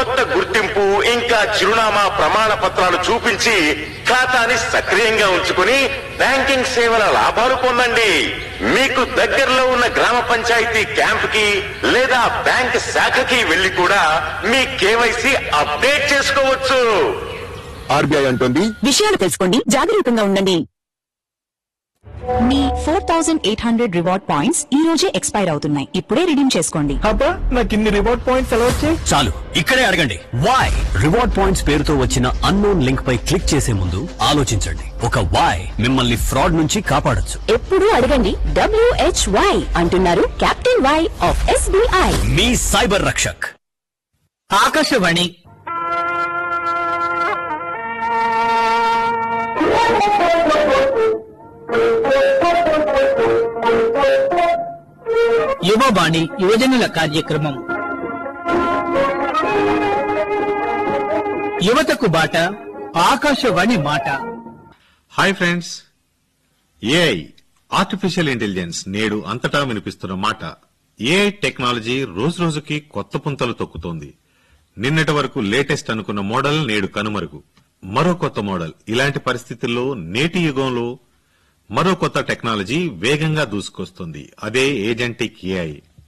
కొత్త గుర్తింపు ఇంకా చిరునామా ప్రమాణ పత్రాలు చూపించి ఖాతాని సక్రియంగా ఉంచుకుని బ్యాంకింగ్ సేవల లాభాలు పొందండి మీకు దగ్గరలో ఉన్న గ్రామ పంచాయతీ క్యాంప్ కి లేదా బ్యాంక్ శాఖకి వెళ్లి కూడా మీ కేవైసీ అప్డేట్ చేసుకోవచ్చు ఆర్బీఐ అంటుంది విషయాలు తెలుసుకోండి జాగరూకంగా ఉండండి మీ four thousand eight hundred reward points ఈ రోజే ఎక్స్పైర్ అవుతున్నాయి ఇప్పుడే రిడీమ్ చేసుకోండి అబ్బా నాకు ఇన్ని రివార్డ్ పాయింట్స్ ఎలా వచ్చాయి చాలు ఇక్కడే అడగండి వై రివార్డ్ పాయింట్స్ పేరుతో వచ్చిన అన్నోన్ లింక్ పై క్లిక్ చేసే ముందు ఆలోచించండి ఒక వై మిమ్మల్ని ఫ్రాడ్ నుంచి కాపాడొచ్చు ఎప్పుడు అడగండి డబ్ల్యూహెచ్వై అంటున్నారు కెప్టెన్ వై ఆఫ్ ఎస్బీఐ మీ సైబర్ రక్షక్ ఆకాశవాణి యువవాణి యువజనుల కార్యక్రమం యువతకు బాట ఆకాశవాణి మాట hi friends AI artificial intelligence నేడు అంతటా వినిపిస్తున్న మాట ఏఐ టెక్నాలజీ రోజు రోజుకి కొత్త పుంతలు తొక్కుతోంది నిన్నటి వరకు లేటెస్ట్ అనుకున్న మోడల్ నేడు కనుమరుగు మరో కొత్త మోడల్ ఇలాంటి పరిస్థితుల్లో నేటి యుగంలో మరో కొత్త టెక్నాలజీ వేగంగా దూసుకొస్తుంది అదే ఏజెంటిక్ ఏఐ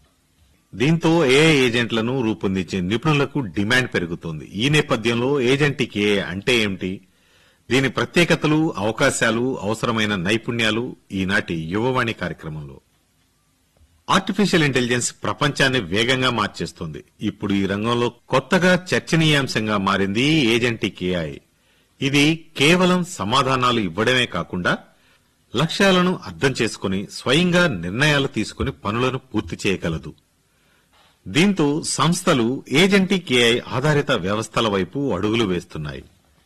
దీంతో ఏఐ ఏజెంట్లను రూపొందించే నిపుణులకు డిమాండ్ పెరుగుతోంది ఈ నేపథ్యంలో ఏజెంటిక్ ఏఐ అంటే ఏమిటి దీని ప్రత్యేకతలు అవకాశాలు అవసరమైన నైపుణ్యాలు ఈనాటి యువవాణి కార్యక్రమంలో ఆర్టిఫిషియల్ ఇంటెలిజెన్స్ ప్రపంచాన్ని వేగంగా మార్చేస్తుంది ఇప్పుడు ఈ రంగంలో కొత్తగా చర్చనీయాంశంగా మారింది ఏజెంటిక్ ఏఐ ఇది కేవలం సమాధానాలు ఇవ్వడమే కాకుండా లక్ష్యాలను అర్థం చేసుకుని స్వయంగా నిర్ణయాలు తీసుకుని పనులను పూర్తి చేయగలదు దీంతో సంస్థలు ఏజెంటిక్ ఏఐ ఆధారిత వ్యవస్థల వైపు అడుగులు వేస్తున్నాయి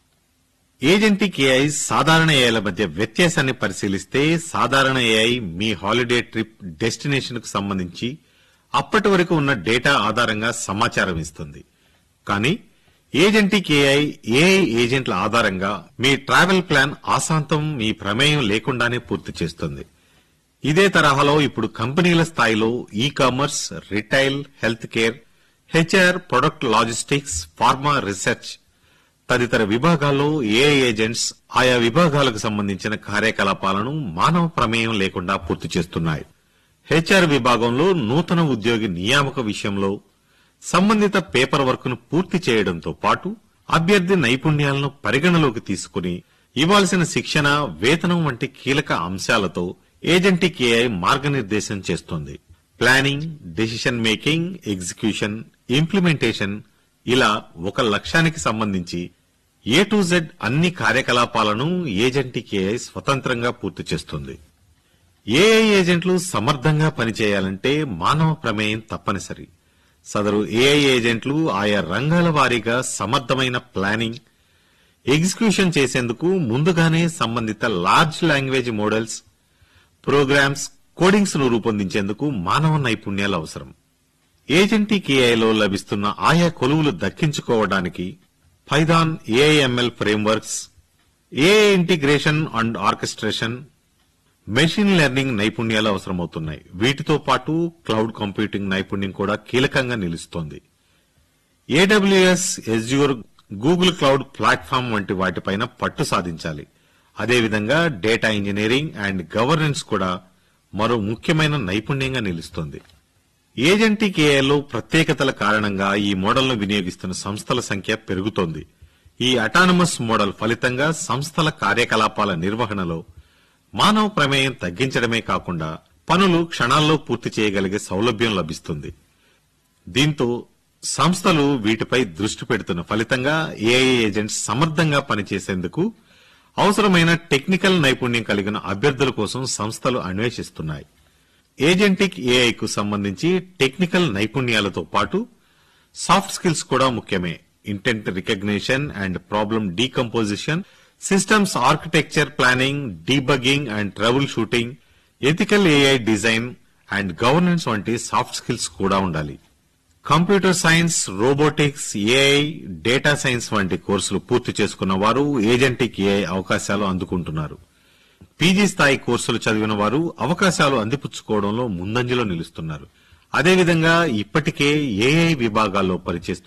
ఏజెంటిక్ ఏఐ సాధారణ ఏఐల మధ్య వ్యత్యాసాన్ని పరిశీలిస్తే సాధారణ ఏఐ మీ హాలిడే ట్రిప్ డెస్టినేషన్ కు సంబంధించి అప్పటి వరకు ఉన్న డేటా ఆధారంగా సమాచారం ఇస్తుంది కానీ ఏజెంటిక్ ఏఐ ఏఐ ఏజెంట్ల ఆధారంగా మీ ట్రావెల్ ప్లాన్ ఆశాంతం మీ ప్రమేయం లేకుండానే పూర్తి చేస్తుంది ఇదే తరహాలో ఇప్పుడు కంపెనీల స్థాయిలో e commerce retail health care HR product logistics pharma research తదితర విభాగాల్లో ఏఐ ఏజెంట్స్ ఆయా విభాగాలకు సంబంధించిన కార్యకలాపాలను మానవ ప్రమేయం లేకుండా పూర్తి చేస్తున్నాయి హెచ్ఆర్ విభాగంలో నూతన ఉద్యోగి నియామక విషయంలో సంబంధిత పేపర్ వర్క్ ను పూర్తి చేయడంతో పాటు అభ్యర్థి నైపుణ్యాలను పరిగణలోకి తీసుకుని ఇవ్వాల్సిన శిక్షణ వేతనం వంటి కీలక అంశాలతో ఏజెంటిక్ ఏఐ మార్గనిర్దేశం చేస్తుంది planning decision making execution implementation ఇలా ఒక లక్ష్యానికి సంబంధించి ఏ టు జెడ్ అన్ని కార్యకలాపాలను ఏజెంటిక్ ఏఐ స్వతంత్రంగా పూర్తి చేస్తుంది ఏఐ ఏజెంట్లు సమర్థంగా పనిచేయాలంటే మానవ ప్రమేయం తప్పనిసరి సదరు ఏఐ ఏజెంట్లు ఆయా రంగాల వారీగా సమర్థమైన ప్లానింగ్ ఎగ్జిక్యూషన్ చేసేందుకు ముందుగానే సంబంధిత large language models programs codings ను రూపొందించేందుకు మానవ నైపుణ్యాలు అవసరం ఏజెంటిక్ ఏఐలో లభిస్తున్న ఆయా కొలువులు దక్కించుకోవడానికి Python AIML frameworks AI integration and orchestration machine learning నైపుణ్యాలు అవసరమవుతున్నాయి వీటితో పాటు క్లౌడ్ కంప్యూటింగ్ నైపుణ్యం కూడా కీలకంగా నిలుస్తోంది AWS Azure Google cloud platform వంటి వాటిపైన పట్టు సాధించాలి అదేవిధంగా డేటా ఇంజనీరింగ్ అండ్ గవర్నెన్స్ కూడా మరో ముఖ్యమైన నైపుణ్యంగా నిలుస్తోంది ఏజెంటిక్ ఏఐలో ప్రత్యేకతల కారణంగా ఈ మోడల్ను వినియోగిస్తున్న సంస్థల సంఖ్య పెరుగుతోంది ఈ అటానమస్ మోడల్ ఫలితంగా సంస్థల కార్యకలాపాల నిర్వహణలో మానవ ప్రమేయం తగ్గించడమే కాకుండా పనులు క్షణాల్లో పూర్తి చేయగలిగే సౌలభ్యం లభిస్తుంది దీంతో సంస్థలు వీటిపై దృష్టి పెడుతున్న ఫలితంగా ఏఐ ఏజెంట్స్ సమర్థంగా పనిచేసేందుకు అవసరమైన టెక్నికల్ నైపుణ్యం కలిగిన అభ్యర్థుల కోసం సంస్థలు అన్వేషిస్తున్నాయి ఏజెంటిక్ ఏఐ కు సంబంధించి టెక్నికల్ నైపుణ్యాలతో పాటు సాఫ్ట్ స్కిల్స్ కూడా ముఖ్యమే intent recognition and problem decomposition systems architecture planning debugging and troubleshooting ethical AI design and governance వంటి సాఫ్ట్ స్కిల్స్ కూడా ఉండాలి computer science robotics AI data science వంటి కోర్సులు పూర్తి చేసుకున్న వారు ఏజెంటిక్ ఏఐ అవకాశాలు అందుకుంటున్నారు పీజీ స్థాయి కోర్సులు చదివిన వారు అవకాశాలు అందిపుచ్చుకోవడంలో ముందంజలో నిలుస్తున్నారు అదేవిధంగా ఇప్పటికే ఏఐ విభాగాల్లో పనిచేస్తున్న